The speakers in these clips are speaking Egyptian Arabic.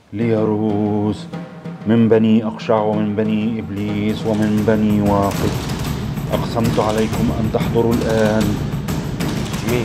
ليروس من بني أقشع ومن بني إبليس ومن بني واقد أقسمت عليكم أن تحضروا الآن مين؟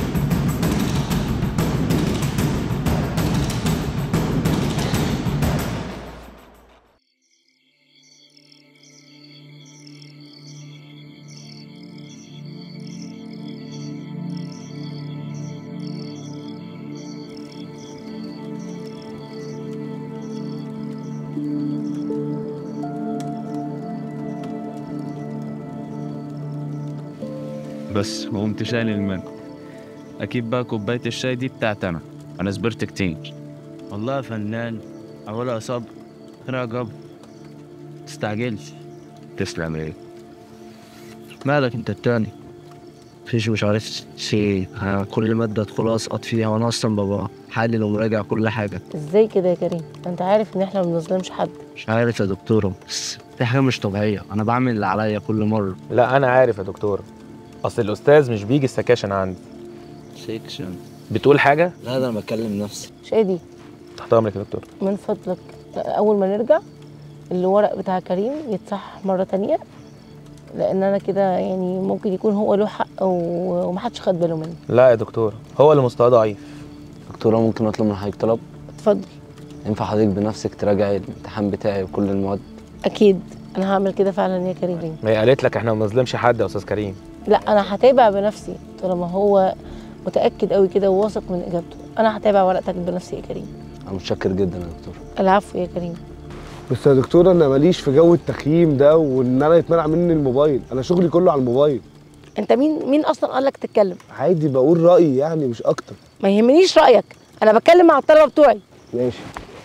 بس وقمت شايل المن اكيد بقى كوبايه الشاي دي بتاعت انا انا صبرت كتير والله يا فنان أولها صبر آخرها جبر تستعجلش تسلم ايه مالك أنت التاني مفيش مش عارف شيء ها، كل مادة أدخل أسقط فيها وأنا أصلا بابا حلل ومراجع كل حاجة ازاي كده يا كريم انت عارف ان احنا ما بنظلمش حد مش عارف يا دكتورة بس في حاجة مش طبيعية أنا بعمل اللي عليا كل مرة لا انا عارف يا دكتور اصل الاستاذ مش بيجي السكاشن عندي سيكشن بتقول حاجه لا ده أنا بكلم نفسي شادي تحت امرك يا دكتور من فضلك اول ما نرجع الورق بتاع كريم يتصح مره تانية لان انا كده يعني ممكن يكون هو له حق و- ومحدش خد باله منه لا يا دكتور هو اللي مستواه ضعيف دكتورة ممكن أطلب من حضرتك طلب اتفضل ينفع حضرتك بنفسك تراجعي الامتحان بتاعي وكل المواد اكيد انا هعمل كده فعلا يا كريم ما هي قالت لك احنا ما بنظلمش حد يا استاذ كريم لا انا هتابع بنفسي طالما هو متاكد قوي كده وواثق من اجابته انا هتابع ورقتك بنفسي يا كريم أنا متشكر جدا يا دكتور العفو يا كريم بس يا دكتور انا ماليش في جو التخييم ده وان انا يتمنع مني الموبايل انا شغلي كله على الموبايل انت مين مين اصلا قال لك تتكلم عادي بقول رايي يعني مش اكتر ما يهمنيش رايك انا بتكلم مع الطلبه بتوعي ماشي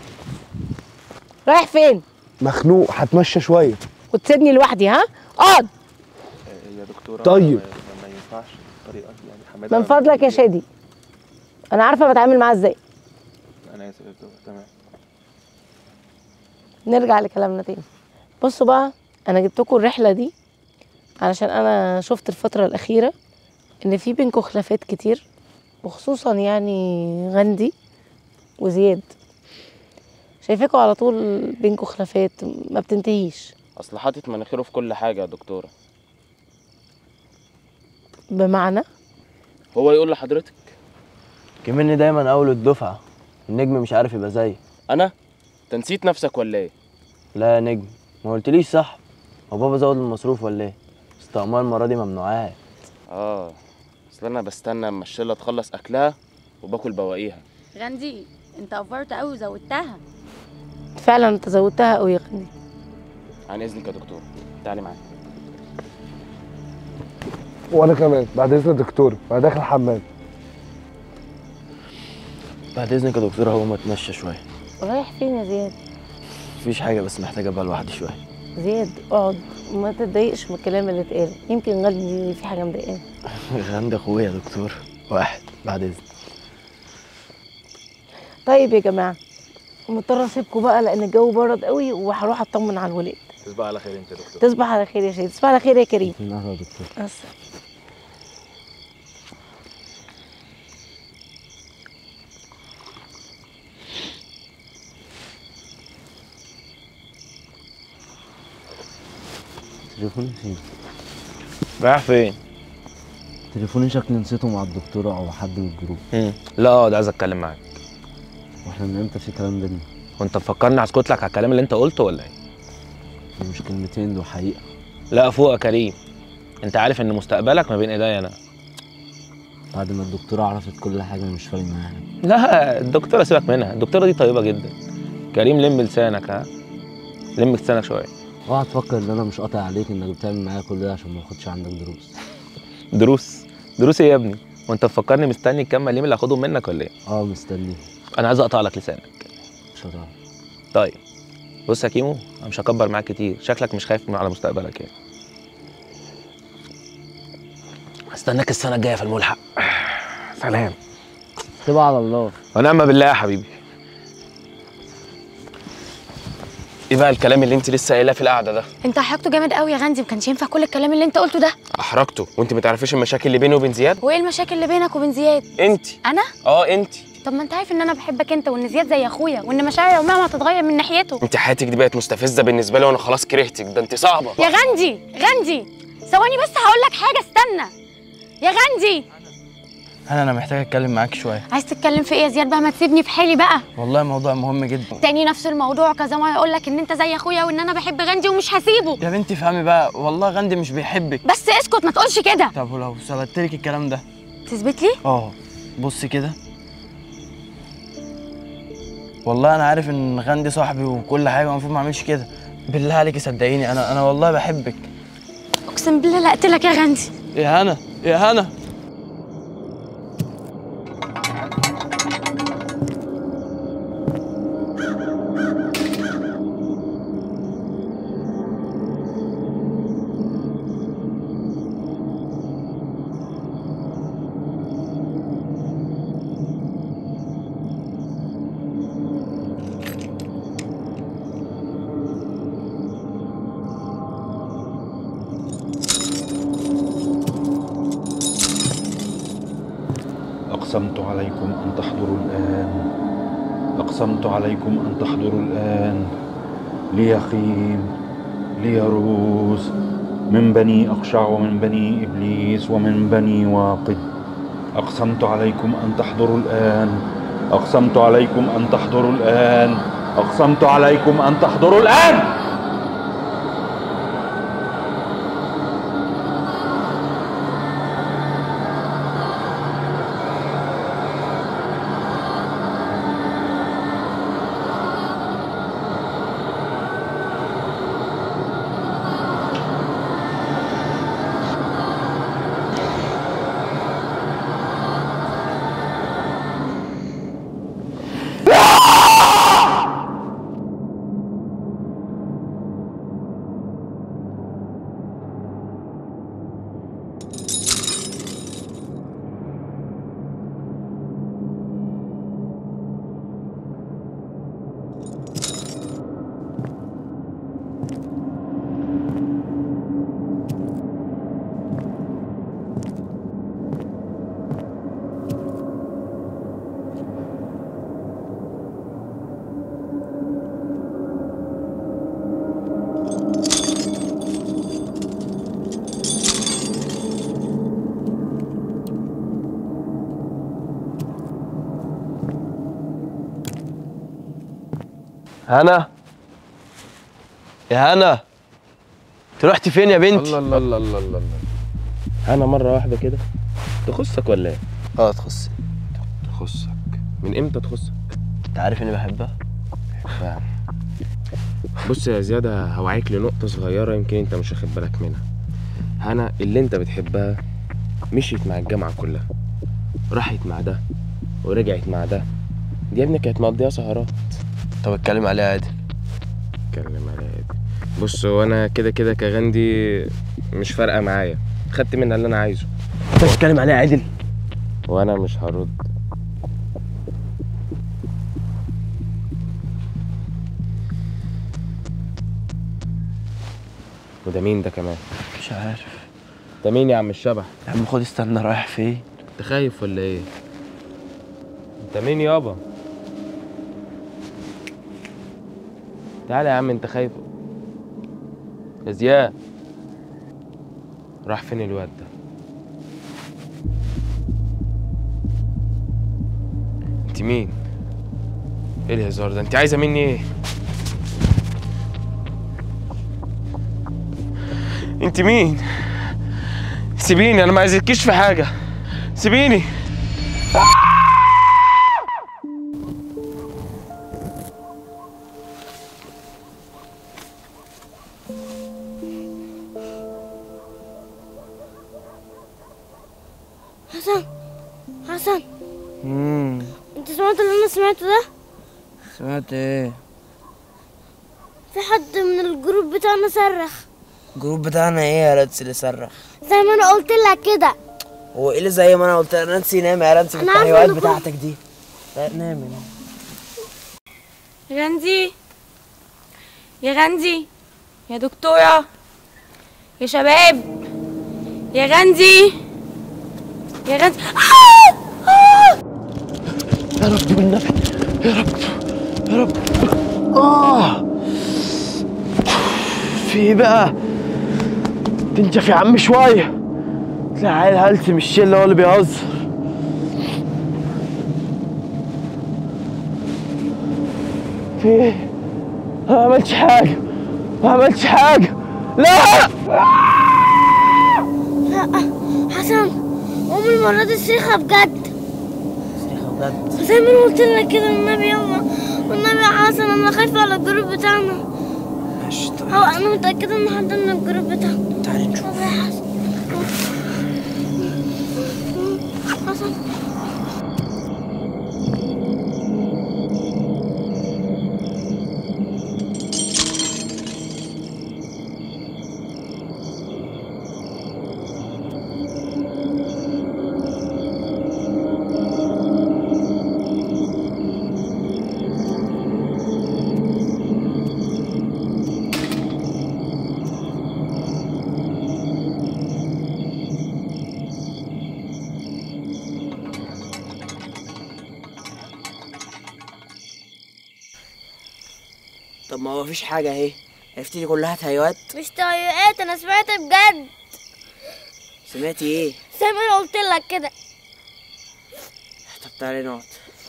رايح فين مخنوق هتمشى شويه وتسيبني لوحدي ها اقعد يا دكتور طيب. ما ينفعش الطريقه دي يعني من فضلك يا شادي انا عارفه بتعامل معاه ازاي انا اسف يا دكتور تمام نرجع لكلامنا تاني بصوا بقى انا جبت لكم الرحله دي علشان انا شفت الفتره الاخيره ان في بينكم خلافات كتير وخصوصا يعني غندي وزياد شايفاكوا على طول بينكم خلافات ما بتنتهيش اصل حاطط مناخيره في كل حاجه يا دكتوره بمعنى هو يقول لحضرتك كمني دايما اول الدفعه النجم مش عارف يبقى زيي انا انت نسيت نفسك ولا ايه لا يا نجم ما قلتليش صح هو بابا زود المصروف ولا ايه استعمال المره دي ممنوعات اه اصل انا بستنى اما الشله تخلص اكلها وباكل بواقيها غندي انت افرت قوي وزودتها فعلا انت زودتها قوي يا غندي عن اذنك يا دكتور تعالي معايا وانا كمان بعد اذن الدكتور انا داخل الحمام بعد اذنك يا دكتور هقوم اتمشى شويه رايح فين يا زياد مفيش حاجه بس محتاج ابقى لوحدي شويه زياد اقعد وما تتضايقش من الكلام اللي اتقال يمكن غندي في حاجه مضايقاه غند اخويا يا دكتور واحد بعد اذنك طيب يا جماعه مضطره اسيبكم بقى لان الجو برد قوي وهروح اطمن على الولاد تصبح على خير انت يا دكتور تصبح على خير يا شادي تصبح على خير يا كريم النهارده يا دكتور بس تليفوني فين رايح فين تليفوني شكلي نسيته مع الدكتورة أو حد من الجروب مم. لا اقعد عايز اتكلم معاك واحنا من امتى في كلام بينا وانت مفكرني هسكت لك على الكلام اللي انت قلته ولا ايه دي مش كلمتين دول حقيقة لا فوق يا كريم انت عارف ان مستقبلك ما بين ايديا انا بعد ما الدكتورة عرفت كل حاجة مش فارق معاها لا الدكتوره سيبك منها الدكتوره دي طيبه جدا كريم لم لسانك ها لم لسانك شويه اوعى تفكر ان انا مش قاطع عليك انك بتعمل معايا كل ده عشان ما اخدش عندك دروس دروس دروس ايه يا ابني وانت مفكرني مستني الكام مليم اللي هاخدهم منك ولا ايه اه مستني انا عايز اقطع لك لسانك مش هتعرف طيب بص يا كيمو انا مش هكبر معاك كتير شكلك مش خايف من على مستقبلك يعني هستناك السنه الجايه في الملحق سلام سيبها على الله ونعم بالله يا حبيبي ايه بقى الكلام اللي انت لسه قايلاه في القعده ده انت حركته جامد قوي يا غندي ما كانش ينفع كل الكلام اللي انت قلته ده احرجته وانت ما تعرفيش المشاكل اللي بيني وبين زياد وايه المشاكل اللي بينك وبين زياد انت انا اه انت طب ما انت عارف ان انا بحبك انت وان زياد زي اخويا وان مشاعري عمرها ما هتتغير من ناحيته انت حياتك دي بقت مستفزه بالنسبه لي وانا خلاص كرهتك ده انت صعبه يا غندي غندي ثواني بس هقول لك حاجه استنى يا غندي انا انا محتاج اتكلم معاك شويه عايز تتكلم في ايه يا زياد بقى ما تسيبني في حالي بقى والله موضوع مهم جدا تاني نفس الموضوع كذا مره اقول لك ان انت زي اخويا وان انا بحب غندي ومش هسيبه يا بنتي فهمي بقى والله غندي مش بيحبك بس اسكت ما تقولش كده طب ولو ثبت لك الكلام ده تثبت لي اه بصي كده والله انا عارف ان غندي صاحبي وكل حاجه المفروض ما اعملش كده بالله عليكي صدقيني انا انا والله بحبك اقسم بالله لا اقتلك يا غندي يا هنا يا هنا أقسمت عليكم أن تحضروا الآن أقسمت عليكم أن تحضروا الآن ليخيم ليروز من بني أخشع ومن بني إبليس ومن بني واقد أقسمت عليكم أن تحضروا الآن أقسمت عليكم أن تحضروا الآن أقسمت عليكم أن تحضروا الآن هنا يا هنا انت رحتي فين يا بنتي الله الله الله الله انا مره واحده كده تخصك ولا ايه اه تخصي تخصك من امتى تخصك انت عارف اني بحبها فاهم بص يا زيادة هوعيك لنقطة صغيرة يمكن انت مش واخد بالك منها هنا اللي انت بتحبها مشيت مع الجامعة كلها راحت مع ده ورجعت مع ده دي يا ابني كانت مقضية سهرات طب اتكلم عليها عادي اتكلم عليها ايه بص هو انا كده كده كغندي مش فارقة معايا خدت منها اللي انا عايزه انت بتتكلم عليها عادل وانا مش هرد وده مين ده كمان مش عارف ده مين يا عم الشبح يا عم خد استنى رايح فين انت خايف ولا ايه انت مين يابا تعالى يا عم انت خايف يا زياد راح فين الواد ده انت مين ايه الهزار ده انت عايزه مني ايه انت مين سيبيني انا ما عايزكيش في حاجه سيبيني حسن حسن امم انت سمعت اللي انا سمعته ده سمعت ايه في حد من الجروب بتاعنا صرخ الجروب بتاعنا ايه يا رانسي اللي صرخ زي ما انا قلت لك كده هو ايه اللي زي ما انا قلت لك رانسي نام يا رانسي أنا عارفة بالتهيؤات إنكم- بتاعتك دي لا نام نام غندي يا غندي يا دكتورة يا شباب يا غندي يا غندي آه! آه! يا رب بالنبي يا رب يا رب اه في ايه بقى تنشف يا عم شويه تلاقي عيل هلس مش الشله هو اللي بيهزر في ايه ما عملتش حاجه ما عملتش حاجه لا لا حسن أمي المرة دي صريخة بجد بجد زي ما أنا قلت لك كده والنبي يلا والنبي يا حسن أنا خايفة على الجروب بتاعنا ماشي طيب أو أنا متأكدة إن حد من الجروب بتاعنا تعالي نشوف طب يا حسن حسن طب ما هو مفيش حاجة اهي عرفتي دي كلها تهيؤات مش تهيؤات أنا سمعت بجد سمعتي ايه زي ما أنا قلت لك كده طب تعالي نقعد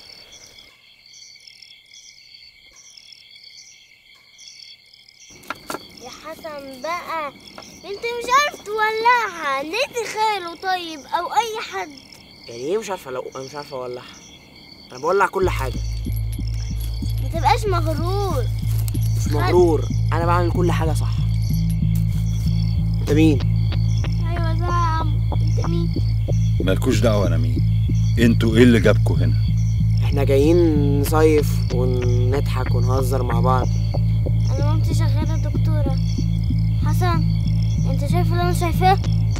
يا حسن بقى انت مش عارف تولعها نادي خاله طيب او اي حد يعني ايه مش عارفة لو انا مش عارفة اولعها انا بولع كل حاجة ما تبقاش مغرور مش مغرور انا بعمل كل حاجة صح انت مين ايوه صح يا عم انت مين مالكوش دعوه انا مين انتوا ايه اللي جابكوا هنا احنا جايين نصيف ونضحك ونهزر مع بعض انا مامتي شغاله دكتوره حسن انت شايف اللي انا شايفاه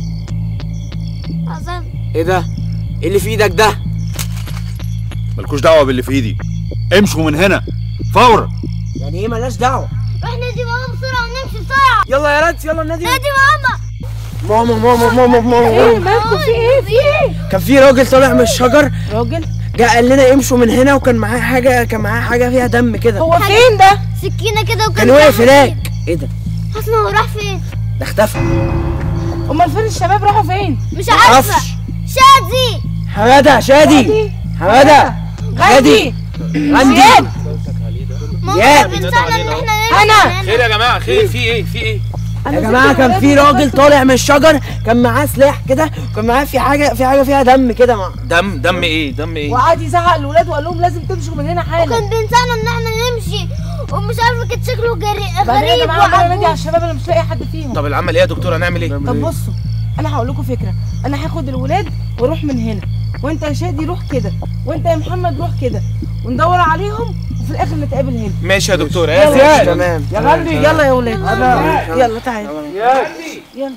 حسن ايه ده ايه اللي في ايدك ده مالكوش دعوه باللي في ايدي امشوا من هنا فورا يعني ايه ملناش دعوة روح نادي ماما بسرعه ونمشي بسرعه يلا يا رانس يلا النادي نادي ماما ماما ماما ماما ماما مالكم في ايه في ايه كان في راجل طالع من الشجر راجل جه قال لنا امشوا من هنا وكان معاه حاجة كان معاه حاجة فيها دم كده هو فين ده سكينه كده وكان كان واقف معاه هناك ايه ده حسن هو راح فين ده اختفى امال فين الشباب راحوا فين مش عارفه معرفش. شادي حمادة شادي حمادة شادي غندي ماما زياد. بنساعدنا ان احنا أنا. نمشي خير يا جماعه خير في ايه في ايه يا جماعة كان في راجل طالع من الشجر كان معاه سلاح كده كان معاه في حاجة في حاجة فيها دم كده مع... دم دم ايه دم ايه وقعد يزعق الاولاد وقال لهم لازم تمشوا من هنا حالا وكان بنساعدنا ان احنا نمشي ومش عارفه كان شكله جري بعدين يا غريب جماعه عمال انادي على وعجوز. الشباب انا مش لاقي حد فيهم طب العمل ايه يا دكتور هنعمل ايه طب بصوا انا هقول لكم فكره انا هاخد الولاد واروح من هنا وانت يا شادي روح كده وانت يا محمد روح كده وندور عليهم وفي الاخر نتقابل هنا ماشي يا دكتور يلا. يا زياد تمام يا غالي يلا يا ولاد يلا تعالى يلا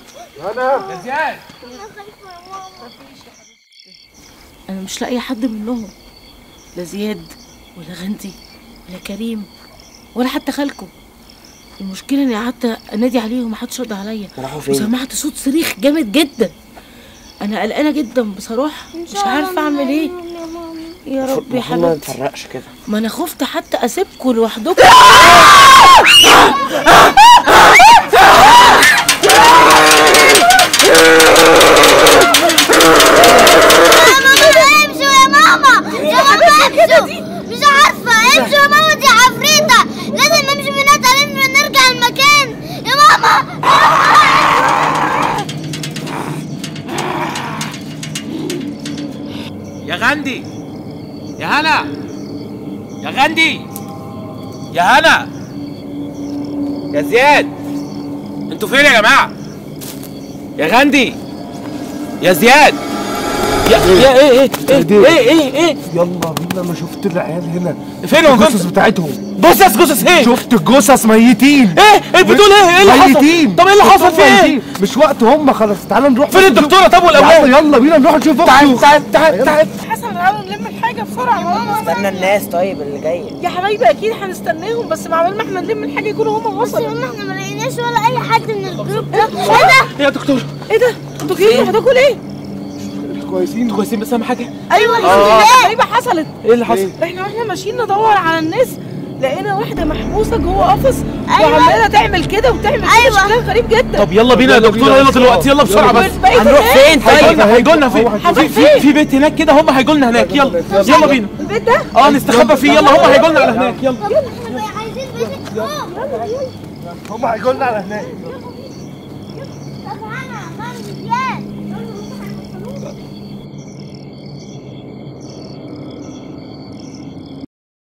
انا مش لاقي حد منهم لا زياد ولا غندي ولا كريم ولا حتى خالكم المشكله اني قعدت انادي عليهم محدش رد عليا راحوا فين؟ وسمعت صوت صريخ جامد جدا انا قلقانه جدا بصراحه مش عارفه اعمل ايه يا رب يا المفروض ما حبيبتي نتفرقش كده ما انا خفت حتى اسيبكم لوحدكم امشوا يا ماما يا ماما امشوا مش عارفه امشوا يا ماما دي عفريته لازم نمشي من هنا تعالي نرجع المكان يا ماما يا غندي يا هنا يا غندي يا هنا يا زياد انتوا فين يا جماعه يا غندي يا زياد يا يا ايه ايه ايه ايه ايه ايه يلا بينا انا شفت العيال هنا فينهم الجثث بتاعتهم جثث جثث ايه شفت الجثث ميتين ايه ايه بتقول ايه ايه اللي حصل ميتين طب ايه اللي حصل في ايه ميتين. مش وقت هم خلاص تعالى نروح فين الدكتوره طب يلا والاولاد يلا بينا نروح نشوف تعال أخته. تعال تعال تعال حسن تعالوا نلم الحاجه بسرعه يا ماما استنى الناس طيب اللي جاية يا حبايبي اكيد هنستناهم بس مع ما احنا نلم الحاجه يكونوا هما بس وصلوا يا ماما احنا ما لقيناش ولا اي حد من الجروب ده ايه ده يا دكتور ايه ده انتوا جايين لوحدكم ليه كويسين كويسين بس اهم حاجه ايوه آه. حاجه غريبه حصلت ايه اللي حصل؟ احنا واحنا ماشيين ندور على الناس لقينا واحده محبوسه جوه قفص أيوة. وعماله تعمل كده وتعمل كده أيوة. شكلها غريب جدا طب يلا بينا يا يلا دكتوره بينا يلا بسرعة. دلوقتي يلا بسرعه يلا بس بقيت هنروح الناس. فين طيب هيجوا لنا فين هنروح في في في بيت هناك كده هم هيجوا لنا هناك يلا يلا بينا البيت ده اه نستخبى فيه يلا هم هيجوا لنا على هناك يلا احنا عايزين بيت هم هيجوا لنا على هناك طب انا غني